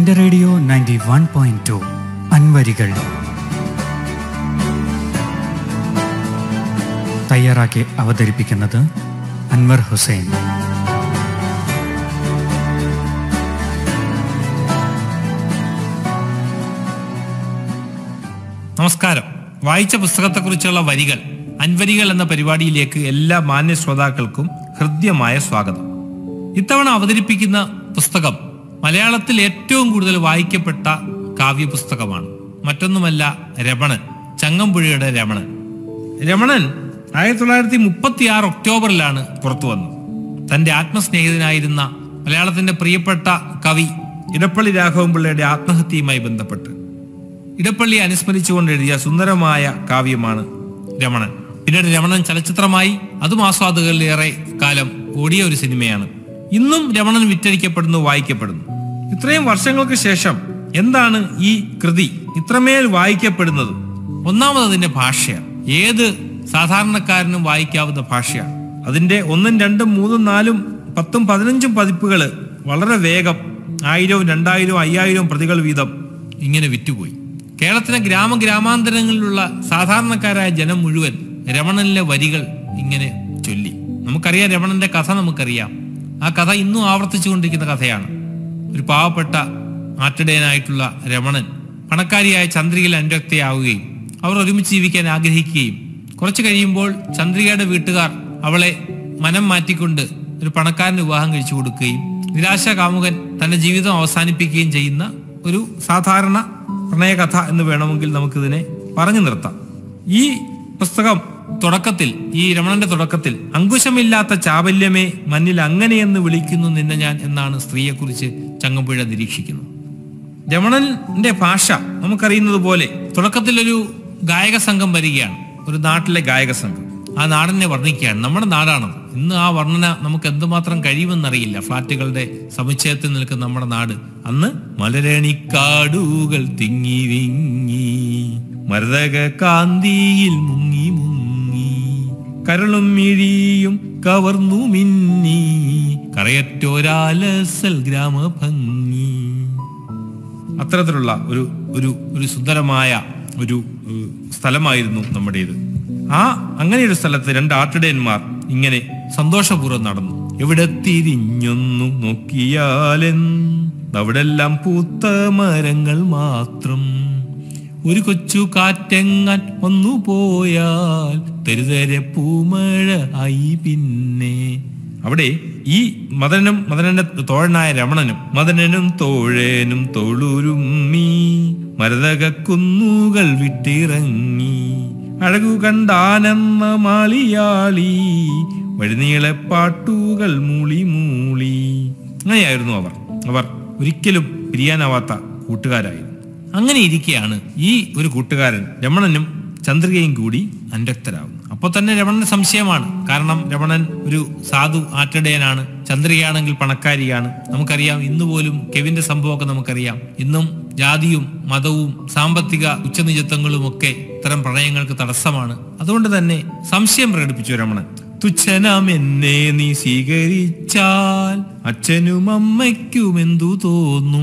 എന്റെ radio ninety one point two അൻവരികൾ തയ്യാറാക്കി അവതരിപ്പിക്കുന്നത് അൻവർ ഹുസൈൻ നമസ്കാരം വായിച്ച പുസ്തകത്തെക്കുറിച്ചുള്ള വരികൾ അൻവരികൾ എന്ന പരിപാടിയിലേക്ക് എല്ലാ മാന്യ ശ്രോതാക്കൾക്കും ഹൃദ്യമായ സ്വാഗതം ഇത്തവണ അവതരിപ്പിക്കുന്ന പുസ്തകം മലയാളത്തിൽ ഏറ്റവും കൂടുതൽ വായിക്കപ്പെട്ട കാവ്യ പുസ്തകമാണ് മറ്റൊന്നുമല്ല രമണൻ ചങ്ങമ്പുഴയുടെ രമണൻ രമണൻ ആയിരത്തി തൊള്ളായിരത്തി മുപ്പത്തി ആറ് ഒക്ടോബറിലാണ് പുറത്തു വന്നത് തന്റെ ആത്മസ്നേഹിതനായിരുന്ന മലയാളത്തിന്റെ പ്രിയപ്പെട്ട കവി ഇടപ്പള്ളി രാഘവൻപിള്ളയുടെ ആത്മഹത്യയുമായി ബന്ധപ്പെട്ട് ഇടപ്പള്ളി അനുസ്മരിച്ചുകൊണ്ട് എഴുതിയ സുന്ദരമായ കാവ്യമാണ് രമണൻ പിന്നീട് രമണൻ ചലച്ചിത്രമായി അതും ആസ്വാദകരിലേറെ കാലം ഓടിയ ഒരു സിനിമയാണ് ഇന്നും രമണൻ വിറ്റഴിക്കപ്പെടുന്നു വായിക്കപ്പെടുന്നു ഇത്രയും വർഷങ്ങൾക്ക് ശേഷം എന്താണ് ഈ കൃതി ഇത്രമേൽ വായിക്കപ്പെടുന്നത് ഒന്നാമത് അതിന്റെ ഭാഷയാണ് ഏത് സാധാരണക്കാരനും വായിക്കാവുന്ന ഭാഷയാണ് അതിന്റെ ഒന്നും രണ്ടും മൂന്നും നാലും പത്തും പതിനഞ്ചും പതിപ്പുകൾ വളരെ വേഗം ആയിരവും രണ്ടായിരവും അയ്യായിരവും പ്രതികൾ വീതം ഇങ്ങനെ വിറ്റുപോയി കേരളത്തിലെ ഗ്രാമ ഗ്രാമാന്തരങ്ങളിലുള്ള സാധാരണക്കാരായ ജനം മുഴുവൻ രമണനിലെ വരികൾ ഇങ്ങനെ ചൊല്ലി നമുക്കറിയാം രമണന്റെ കഥ നമുക്കറിയാം ആ കഥ ഇന്നും ആവർത്തിച്ചുകൊണ്ടിരിക്കുന്ന കഥയാണ് ഒരു പാവപ്പെട്ട ആട്ടിടയനായിട്ടുള്ള രമണൻ പണക്കാരിയായ ചന്ദ്രികയിൽ അനുരക്തയാവുകയും അവർ ഒരുമിച്ച് ജീവിക്കാൻ ആഗ്രഹിക്കുകയും കുറച്ചു കഴിയുമ്പോൾ ചന്ദ്രികയുടെ വീട്ടുകാർ അവളെ മനം മാറ്റിക്കൊണ്ട് ഒരു പണക്കാരന് വിവാഹം കഴിച്ചു കൊടുക്കുകയും നിരാശ കാമുകൻ തന്റെ ജീവിതം അവസാനിപ്പിക്കുകയും ചെയ്യുന്ന ഒരു സാധാരണ പ്രണയകഥ എന്ന് വേണമെങ്കിൽ നമുക്കിതിനെ പറഞ്ഞു നിർത്താം ഈ പുസ്തകം തുടക്കത്തിൽ ഈ രമണന്റെ തുടക്കത്തിൽ അങ്കുശമില്ലാത്ത ചാബല്യമേ മഞ്ഞിൽ അങ്ങനെയെന്ന് വിളിക്കുന്നു നിന്നെ ഞാൻ എന്നാണ് സ്ത്രീയെക്കുറിച്ച് ചങ്ങമ്പുഴ നിരീക്ഷിക്കുന്നത് രമണന്റെ ഭാഷ നമുക്കറിയുന്നത് പോലെ തുടക്കത്തിൽ ഒരു ഗായക സംഘം വരികയാണ് ഒരു നാട്ടിലെ ഗായക സംഘം ആ നാടിനെ വർണ്ണിക്കുകയാണ് നമ്മുടെ നാടാണത് ഇന്ന് ആ വർണ്ണന നമുക്ക് എന്തുമാത്രം കഴിയുമെന്നറിയില്ല ഫ്ലാറ്റുകളുടെ സമുച്ചയത്തിൽ നിൽക്കുന്ന നമ്മുടെ നാട് അന്ന് മലരണിക്കാടുകൾ തിങ്ങി വിങ്ങി മരതക കാന്തിയിൽ മുങ്ങി മുങ്ങി കരളും മിഴിയും കവർന്നു മിന്നി കറയറ്റോരാലസൽ ഗ്രാമഭംഗി അത്തരത്തിലുള്ള ഒരു ഒരു ഒരു സുന്ദരമായ ഒരു ഏഹ്, സ്ഥലമായിരുന്നു നമ്മുടേത് ആ അങ്ങനെ ഒരു സ്ഥലത്ത് രണ്ട് ആട്ടിടയന്മാർ ഇങ്ങനെ സന്തോഷപൂർവ്വം നടന്നു എവിടെ തിരിഞ്ഞൊന്നു നോക്കിയാലെൻ അവിടെല്ലാം പൂത്ത മരങ്ങൾ മാത്രം ഒരു കൊച്ചു കാറ്റെങ്ങാൻ വന്നു പോയാൽ തെരുതരെ പൂമഴ ആയി പിന്നെ അവിടെ ഈ മദനനും മദനന്റെ തോഴനായ രമണനും മദനനും തോഴനും തോളുരുമ്മി മരതക കുന്നുകൾ വിട്ടിറങ്ങി അഴകു കണ്ടാനെന്ന മാളിയാളി വഴിനീളെ പാട്ടുകൾ മൂളി മൂളി അങ്ങനെയായിരുന്നു അവർ അവർ ഒരിക്കലും പിരിയാനാവാത്ത കൂട്ടുകാരായിരുന്നു അങ്ങനെ ഇരിക്കെയാണ് ഈ ഒരു കൂട്ടുകാരൻ രമണനും ചന്ദ്രികയും കൂടി അനുരക്തരാകുന്നു അപ്പോൾ തന്നെ രമണന് സംശയമാണ് കാരണം രമണൻ ഒരു സാധു ആറ്റടയനാണ് ചന്ദ്രികയാണെങ്കിൽ പണക്കാരിയാണ് നമുക്കറിയാം ഇന്ന് പോലും കെവിന്റെ സംഭവമൊക്കെ നമുക്കറിയാം ഇന്നും ജാതിയും മതവും സാമ്പത്തിക ഉച്ചനിജത്വങ്ങളും ഒക്കെ ഇത്തരം പ്രണയങ്ങൾക്ക് തടസ്സമാണ് അതുകൊണ്ട് തന്നെ സംശയം പ്രകടിപ്പിച്ചു രമണൻ തുച്ഛനാം എന്നെ നീ സ്വീകരിച്ചാൽ അച്ഛനും അമ്മയ്ക്കും എന്തു തോന്നും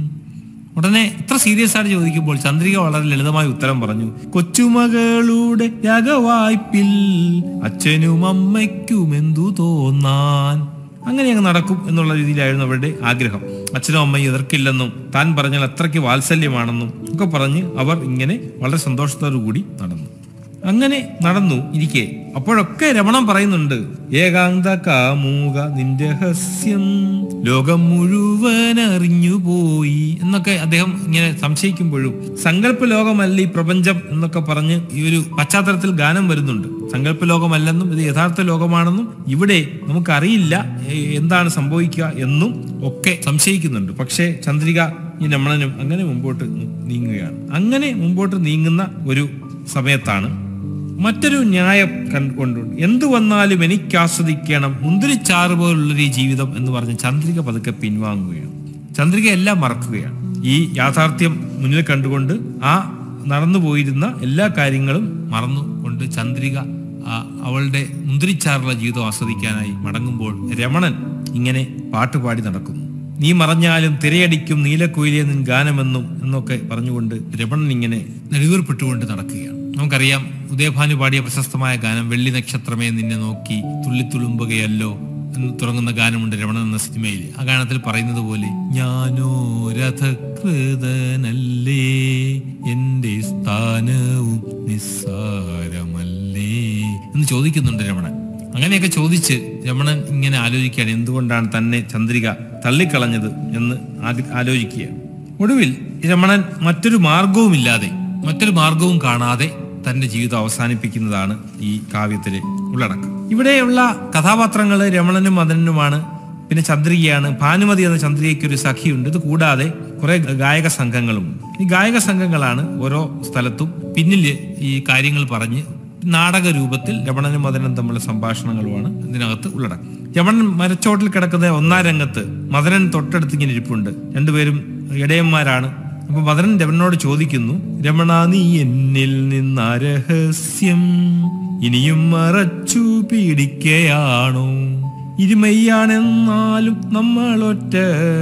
ഉടനെ ഇത്ര സീരിയസ് ആയിട്ട് ചോദിക്കുമ്പോൾ ചന്ദ്രിക വളരെ ലളിതമായ ഉത്തരം പറഞ്ഞു കൊച്ചുമകളുടെ യഗവായ്പിൽ അച്ഛനും അമ്മയ്ക്കും എന്തു തോന്നാൻ അങ്ങനെ അങ്ങ് നടക്കും എന്നുള്ള രീതിയിലായിരുന്നു അവരുടെ ആഗ്രഹം അച്ഛനും അമ്മയും എതിർക്കില്ലെന്നും താൻ പറഞ്ഞാൽ അത്രയ്ക്ക് വാത്സല്യമാണെന്നും ഒക്കെ പറഞ്ഞ് അവർ ഇങ്ങനെ വളരെ സന്തോഷത്തോടു കൂടി നടന്നു അങ്ങനെ നടന്നു ഇരിക്കെ അപ്പോഴൊക്കെ രമണം പറയുന്നുണ്ട് ഏകാന്ത കാമൂക നിന്റെ ഹസ്യം ലോകം മുഴുവൻ അറിഞ്ഞുപോയി എന്നൊക്കെ അദ്ദേഹം ഇങ്ങനെ സംശയിക്കുമ്പോഴും സങ്കല്പ ലോകമല്ല ഈ പ്രപഞ്ചം എന്നൊക്കെ പറഞ്ഞ് ഈ ഒരു പശ്ചാത്തലത്തിൽ ഗാനം വരുന്നുണ്ട് സങ്കല്പ ലോകമല്ലെന്നും ഇത് യഥാർത്ഥ ലോകമാണെന്നും ഇവിടെ നമുക്കറിയില്ല ഏ, എന്താണ് സംഭവിക്കുക എന്നും ഒക്കെ സംശയിക്കുന്നുണ്ട് പക്ഷേ ചന്ദ്രിക ഈ രമണനും അങ്ങനെ മുമ്പോട്ട് നീങ്ങുകയാണ് അങ്ങനെ മുമ്പോട്ട് നീങ്ങുന്ന ഒരു സമയത്താണ് മറ്റൊരു ന്യായം കണ്ടുകൊണ്ടുണ്ട് എന്തു വന്നാലും എനിക്ക് ആസ്വദിക്കണം മുന്തിരിച്ചാറ് പോലുള്ളൊരു ഈ ജീവിതം എന്ന് പറഞ്ഞ് ചന്ദ്രിക പതുക്കെ പിൻവാങ്ങുകയാണ് ചന്ദ്രിക എല്ലാം മറക്കുകയാണ് ഈ യാഥാർത്ഥ്യം മുന്നിൽ കണ്ടുകൊണ്ട് ആ നടന്നു പോയിരുന്ന എല്ലാ കാര്യങ്ങളും മറന്നുകൊണ്ട് ചന്ദ്രിക ആ, അവളുടെ മുന്തിരിച്ചാറുള്ള ജീവിതം ആസ്വദിക്കാനായി മടങ്ങുമ്പോൾ രമണൻ ഇങ്ങനെ പാട്ടുപാടി നടക്കുന്നു നീ മറഞ്ഞാലും തിരയടിക്കും നീലക്കുയിലെ നിൻ ഗാനമെന്നും എന്നൊക്കെ പറഞ്ഞുകൊണ്ട് രമണൻ ഇങ്ങനെ നെടുവീർപ്പെട്ടുകൊണ്ട് നടക്കുകയാണ് നമുക്കറിയാം ഉദയഭാനു പാടിയ പ്രശസ്തമായ ഗാനം വെള്ളി നക്ഷത്രമേ നിന്നെ നോക്കി തുള്ളിത്തുളുമ്പുകയല്ലോ എന്ന് തുടങ്ങുന്ന ഗാനമുണ്ട് രമണൻ എന്ന സിനിമയിൽ ആ ഗാനത്തിൽ പറയുന്നത് പോലെ ഞാനോ രഥകൃതനല്ലേ എന്റെ സ്ഥാനവും നിസ്സാരമല്ലേ എന്ന് ചോദിക്കുന്നുണ്ട് രമണൻ അങ്ങനെയൊക്കെ ചോദിച്ച് രമണൻ ഇങ്ങനെ ആലോചിക്കുകയാണ് എന്തുകൊണ്ടാണ് തന്നെ ചന്ദ്രിക തള്ളിക്കളഞ്ഞത് എന്ന് ആഗ്ര- ആലോചിക്കുകയാണ് ഒടുവിൽ രമണൻ മറ്റൊരു മാർഗവുമില്ലാതെ മറ്റൊരു മാർഗവും കാണാതെ തന്റെ ജീവിതം അവസാനിപ്പിക്കുന്നതാണ് ഈ കാവ്യത്തിലെ ഉള്ളടക്കം ഇവിടെയുള്ള കഥാപാത്രങ്ങൾ രമണനും മദനനുമാണ് പിന്നെ ചന്ദ്രികയാണ് ഭാനുമതി എന്ന ചന്ദ്രികയ്ക്ക് ഒരു സഖിയുണ്ട് ഇത് കൂടാതെ കുറെ ഗായക സംഘങ്ങളും ഈ ഗായക സംഘങ്ങളാണ് ഓരോ സ്ഥലത്തും പിന്നിൽ ഈ കാര്യങ്ങൾ പറഞ്ഞ് നാടക രൂപത്തിൽ രമണനും മദനും തമ്മിലുള്ള സംഭാഷണങ്ങളുമാണ് ഇതിനകത്ത് ഉള്ളടക്കം രമണൻ മരച്ചോട്ടിൽ കിടക്കുന്ന ഒന്നാം രംഗത്ത് മദനൻ തൊട്ടടുത്ത് ഇങ്ങനെ ഇരിപ്പുണ്ട് രണ്ടുപേരും ഇടയന്മാരാണ് അപ്പൊ മദനൻ രമണനോട് ചോദിക്കുന്നു രമണ നീ എന്നിൽ നിന്ന രഹസ്യം ഇനിയും മറച്ചു പീഡിക്കയാണോ ഇരുമയ്യാണെന്നാലും നമ്മളൊറ്റ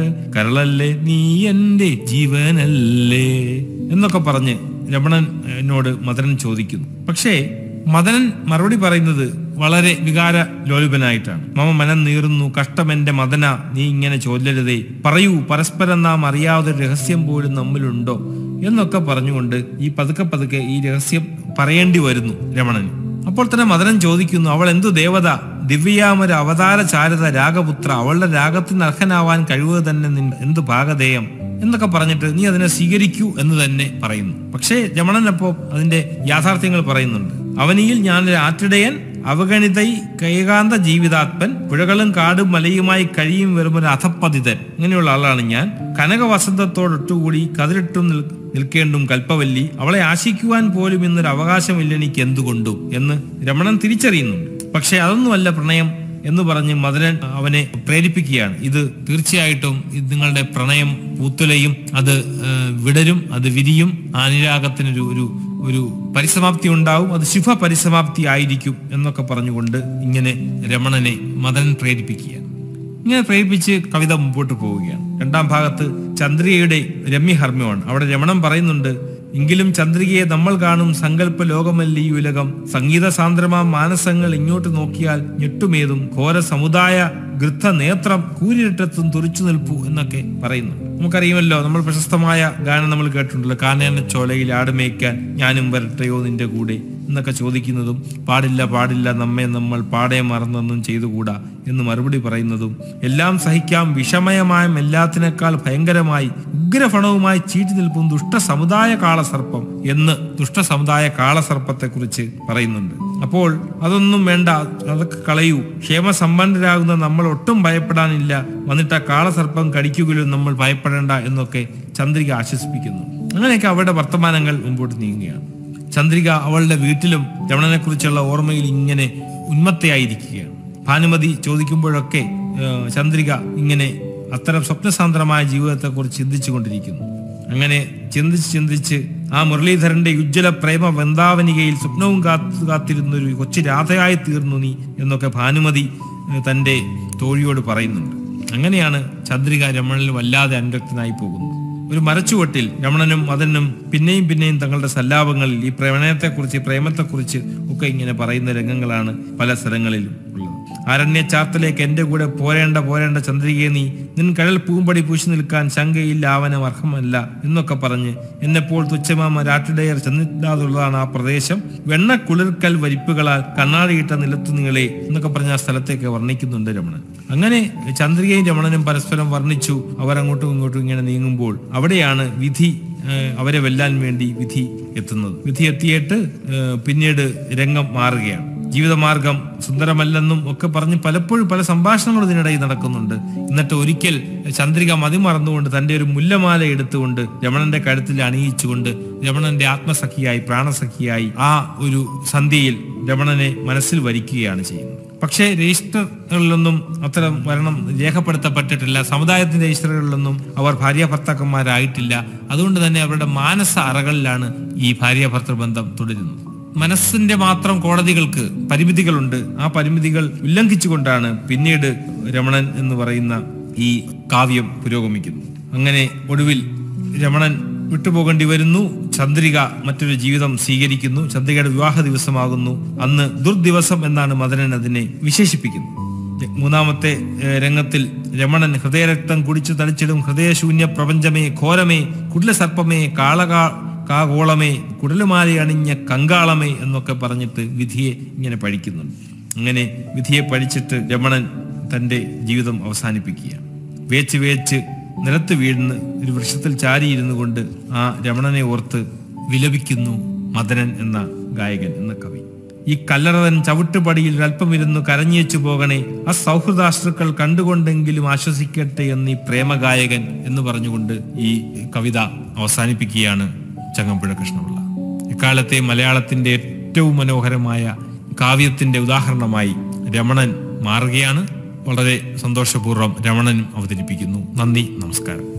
കരളല്ലേ നീ എന്റെ ജീവനല്ലേ എന്നൊക്കെ പറഞ്ഞ് രമണൻ എന്നോട് മദനൻ ചോദിക്കുന്നു പക്ഷേ മദനൻ മറുപടി പറയുന്നത് വളരെ വികാര ലോലുപനായിട്ടാണ് മമ മനം നീറുന്നു കഷ്ടമെന്റെ മദന നീ ഇങ്ങനെ ചൊല്ലരുതേ പറയൂ പരസ്പരം നാം അറിയാതെ ഒരു രഹസ്യം പോലും നമ്മിലുണ്ടോ എന്നൊക്കെ പറഞ്ഞുകൊണ്ട് ഈ പതുക്കെ പതുക്കെ ഈ രഹസ്യം പറയേണ്ടി വരുന്നു രമണന് അപ്പോൾ തന്നെ മദനൻ ചോദിക്കുന്നു അവൾ എന്തു ദേവത ദിവ്യാമൊരു അവതാര ചാരുത രാഗപുത്ര അവളുടെ രാഗത്തിന് അർഹനാവാൻ കഴിവ് തന്നെ നിൻ എന്ത് ഭാഗധേയം എന്നൊക്കെ പറഞ്ഞിട്ട് നീ അതിനെ സ്വീകരിക്കൂ എന്ന് തന്നെ പറയുന്നു പക്ഷേ രമണൻ അപ്പോൾ അതിന്റെ യാഥാർത്ഥ്യങ്ങൾ പറയുന്നുണ്ട് അവനിയിൽ ഞാനൊരു ആറ്റിടയൻ അവഗണിതൈ കൈകാന്ത ജീവിതാത്മൻ പുഴകളും കാടും മലയുമായി കഴിയും വെറും ഒരു അധപ്പതിതൻ ഇങ്ങനെയുള്ള ആളാണ് ഞാൻ കനക വസന്തത്തോടൊട്ടുകൂടി കതിരിട്ടും നിൽ നിൽക്കേണ്ടും കൽപ്പവല്ലി അവളെ ആശിക്കുവാൻ പോലും ഇന്നൊരു അവകാശമില്ല എനിക്ക് എന്തുകൊണ്ടും എന്ന് രമണൻ തിരിച്ചറിയുന്നുണ്ട് പക്ഷെ അതൊന്നുമല്ല പ്രണയം എന്ന് പറഞ്ഞ് മദനൻ അവനെ പ്രേരിപ്പിക്കുകയാണ് ഇത് തീർച്ചയായിട്ടും ഇത് നിങ്ങളുടെ പ്രണയം പൂത്തുലയും അത് ആ, വിടരും അത് വിരിയും അനുരാഗത്തിനൊരു ഒരു ഒരു പരിസമാപ്തി ഉണ്ടാവും അത് ശുഭ പരിസമാപ്തി ആയിരിക്കും എന്നൊക്കെ പറഞ്ഞുകൊണ്ട് ഇങ്ങനെ രമണനെ മദനൻ പ്രേരിപ്പിക്കുകയാണ് ഇങ്ങനെ പ്രേരിപ്പിച്ച് കവിത മുമ്പോട്ട് പോവുകയാണ് രണ്ടാം ഭാഗത്ത് ചന്ദ്രികയുടെ രമ്യഹർമ്മ്യമാണ് അവിടെ രമണൻ പറയുന്നുണ്ട് എങ്കിലും ചന്ദ്രികയെ നമ്മൾ കാണും സങ്കല്പ ലോകമല്ല ഈ ഉലകം സംഗീത സാന്ദ്രമാം മാനസങ്ങൾ ഇങ്ങോട്ട് നോക്കിയാൽ ഞെട്ടുമേതും ഘോര സമുദായ ഗൃദ്ധ നേത്രം കൂരിരട്ടത്തും തുറിച്ചു നിൽപ്പു എന്നൊക്കെ പറയുന്നു നമുക്കറിയുമല്ലോ നമ്മൾ പ്രശസ്തമായ ഗാനം നമ്മൾ കേട്ടിട്ടുണ്ടല്ലോ കാനേന ചോലയിൽ ആടുമേയ്ക്കാൻ ഞാനും വരട്ടെയോ നിന്റെ കൂടെ എന്നൊക്കെ ചോദിക്കുന്നതും പാടില്ല പാടില്ല നമ്മെ നമ്മൾ പാടെ മറന്നൊന്നും ചെയ്തുകൂടാ എന്ന് മറുപടി പറയുന്നതും എല്ലാം സഹിക്കാം വിഷമയമായും എല്ലാത്തിനേക്കാൾ ഭയങ്കരമായി ഉഗ്രഫണവുമായി ചീറ്റി നിൽപ്പും ദുഷ്ട സമുദായ കാളസർപ്പം എന്ന് ദുഷ്ട സമുദായ കാളസർപ്പത്തെ കുറിച്ച് പറയുന്നുണ്ട് അപ്പോൾ അതൊന്നും വേണ്ട അതൊക്കെ കളയൂ ക്ഷേമസമ്പന്നരാകുന്ന നമ്മൾ ഒട്ടും ഭയപ്പെടാനില്ല വന്നിട്ട് ആ കാളസർപ്പം കടിക്കുകയും നമ്മൾ ഭയപ്പെടേണ്ട എന്നൊക്കെ ചന്ദ്രിക ആശ്വസിപ്പിക്കുന്നു അങ്ങനെയൊക്കെ അവരുടെ വർത്തമാനങ്ങൾ മുമ്പോട്ട് നീങ്ങുകയാണ് ചന്ദ്രിക അവളുടെ വീട്ടിലും രമണനെ കുറിച്ചുള്ള ഓർമ്മയിൽ ഇങ്ങനെ ഉന്മത്തയായിരിക്കുകയാണ് ഭാനുമതി ചോദിക്കുമ്പോഴൊക്കെ ഏഹ്, ചന്ദ്രിക ഇങ്ങനെ അത്തരം സ്വപ്നസാന്ദ്രമായ ജീവിതത്തെക്കുറിച്ച് ചിന്തിച്ചു കൊണ്ടിരിക്കുന്നു അങ്ങനെ ചിന്തിച്ച് ചിന്തിച്ച് ആ മുരളീധരന്റെ ഉജ്ജ്വല പ്രേമ വൃന്ദാവനികയിൽ സ്വപ്നവും കാത്തു കാത്തിരുന്ന ഒരു കൊച്ചു രാധയായി തീർന്നു നീ എന്നൊക്കെ ഭാനുമതി ഏഹ്, തന്റെ തോഴിയോട് പറയുന്നുണ്ട് അങ്ങനെയാണ് ചന്ദ്രിക രമണനിൽ വല്ലാതെ അനുരക്തനായി പോകുന്നത് ഒരു മരച്ചുവട്ടിൽ രമണനും മദനും പിന്നെയും പിന്നെയും തങ്ങളുടെ സല്ലാപങ്ങളിൽ ഈ പ്രണയത്തെക്കുറിച്ച് പ്രേമത്തെക്കുറിച്ച് ഒക്കെ ഇങ്ങനെ പറയുന്ന രംഗങ്ങളാണ് പല സ്ഥലങ്ങളിലും ഉള്ളത് അരണ്യ ചാർത്തലേക്ക് എന്റെ കൂടെ പോരേണ്ട പോരേണ്ട ചന്ദ്രികയെ നീ നിൻ കഴൽ പൂമ്പടി പൂശി നിൽക്കാൻ ശങ്കയില്ല അവനം അർഹമല്ല എന്നൊക്കെ പറഞ്ഞ് എന്നെപ്പോൾ തുച്ഛമാമ രാട്ടിടയർ ചെന്നില്ലാതുള്ളതാണ് ആ പ്രദേശം വെണ്ണ കുളിർക്കൽ വരിപ്പുകളാൽ കണ്ണാടിയിട്ട നിലത്തു നീളെ എന്നൊക്കെ പറഞ്ഞ ആ സ്ഥലത്തേക്ക് വർണ്ണിക്കുന്നുണ്ട് രമണൻ അങ്ങനെ ചന്ദ്രികയും രമണനും പരസ്പരം വർണ്ണിച്ചു അവരങ്ങോട്ടും ഇങ്ങോട്ടും ഇങ്ങനെ നീങ്ങുമ്പോൾ അവിടെയാണ് വിധി ഏഹ്, അവരെ വെല്ലാൻ വേണ്ടി വിധി എത്തുന്നത് വിധി എത്തിയിട്ട് ഏഹ്, പിന്നീട് രംഗം മാറുകയാണ് ജീവിതമാർഗം സുന്ദരമല്ലെന്നും ഒക്കെ പറഞ്ഞ് പലപ്പോഴും പല സംഭാഷണങ്ങളും ഇതിനിടയിൽ നടക്കുന്നുണ്ട് എന്നിട്ട് ഒരിക്കൽ ചന്ദ്രിക മതിമറന്നുകൊണ്ട് തന്റെ ഒരു മുല്ലമാല എടുത്തുകൊണ്ട് രമണന്റെ കഴുത്തിൽ അണിയിച്ചുകൊണ്ട് രമണന്റെ ആത്മസഖിയായി പ്രാണസഖിയായി ആ ഒരു സന്ധ്യയിൽ രമണനെ മനസ്സിൽ വരിക്കുകയാണ് ചെയ്യുന്നത് പക്ഷേ രജിസ്റ്ററുകളിലൊന്നും അത്തരം മരണം രേഖപ്പെടുത്തപ്പെട്ടിട്ടില്ല സമുദായത്തിന്റെ രജിസ്റ്ററുകളിലൊന്നും അവർ ഭാര്യ ഭർത്താക്കന്മാരായിട്ടില്ല അതുകൊണ്ട് തന്നെ അവരുടെ മാനസ അറകളിലാണ് ഈ ഭാര്യ ഭർത്തൃ ബന്ധം തുടരുന്നത് മനസ്സിന്റെ മാത്രം കോടതികൾക്ക് പരിമിതികളുണ്ട് ആ പരിമിതികൾ ഉല്ലംഘിച്ചുകൊണ്ടാണ് പിന്നീട് രമണൻ എന്ന് പറയുന്ന ഈ കാവ്യം പുരോഗമിക്കുന്നു അങ്ങനെ ഒടുവിൽ രമണൻ വിട്ടുപോകേണ്ടി വരുന്നു ചന്ദ്രിക മറ്റൊരു ജീവിതം സ്വീകരിക്കുന്നു ചന്ദ്രികയുടെ വിവാഹ ദിവസമാകുന്നു അന്ന് ദുർദിവസം എന്നാണ് മദനൻ അതിനെ വിശേഷിപ്പിക്കുന്നത് മൂന്നാമത്തെ ഏഹ്, രംഗത്തിൽ രമണൻ ഹൃദയരക്തം കുടിച്ചു തളിച്ചിടും ഹൃദയശൂന്യ പ്രപഞ്ചമേ ഘോരമേ കുടിലസർപ്പമേ കാളകാ കാകോളമേ കുടലുമാല അണിഞ്ഞ കങ്കാളമേ എന്നൊക്കെ പറഞ്ഞിട്ട് വിധിയെ ഇങ്ങനെ പഴിക്കുന്നുണ്ട് അങ്ങനെ വിധിയെ പഴിച്ചിട്ട് രമണൻ തൻ്റെ ജീവിതം അവസാനിപ്പിക്കുകയാണ് വേച്ച് വേച്ച് നിലത്ത് വീഴുന്ന ഒരു വൃക്ഷത്തിൽ ചാരിയിരുന്നു കൊണ്ട് ആ രമണനെ ഓർത്ത് വിലപിക്കുന്നു മദനൻ എന്ന ഗായകൻ എന്ന കവി ഈ കല്ലറതൻ ചവിട്ടുപടിയിൽ ഒരല്പം ഇരുന്നു കരഞ്ഞേച്ചു പോകണേ ആ സൗഹൃദാശ്രുക്കൾ കണ്ടുകൊണ്ടെങ്കിലും ആശ്വസിക്കട്ടെ എന്നീ പ്രേമഗായകൻ എന്ന് പറഞ്ഞുകൊണ്ട് ഈ കവിത അവസാനിപ്പിക്കുകയാണ് ചങ്ങമ്പുഴ കൃഷ്ണപിള്ള ഇക്കാലത്തെ മലയാളത്തിന്റെ ഏറ്റവും മനോഹരമായ കാവ്യത്തിന്റെ ഉദാഹരണമായി രമണൻ മാറുകയാണ് വളരെ സന്തോഷപൂർവ്വം രമണനും അവതരിപ്പിക്കുന്നു നന്ദി നമസ്കാരം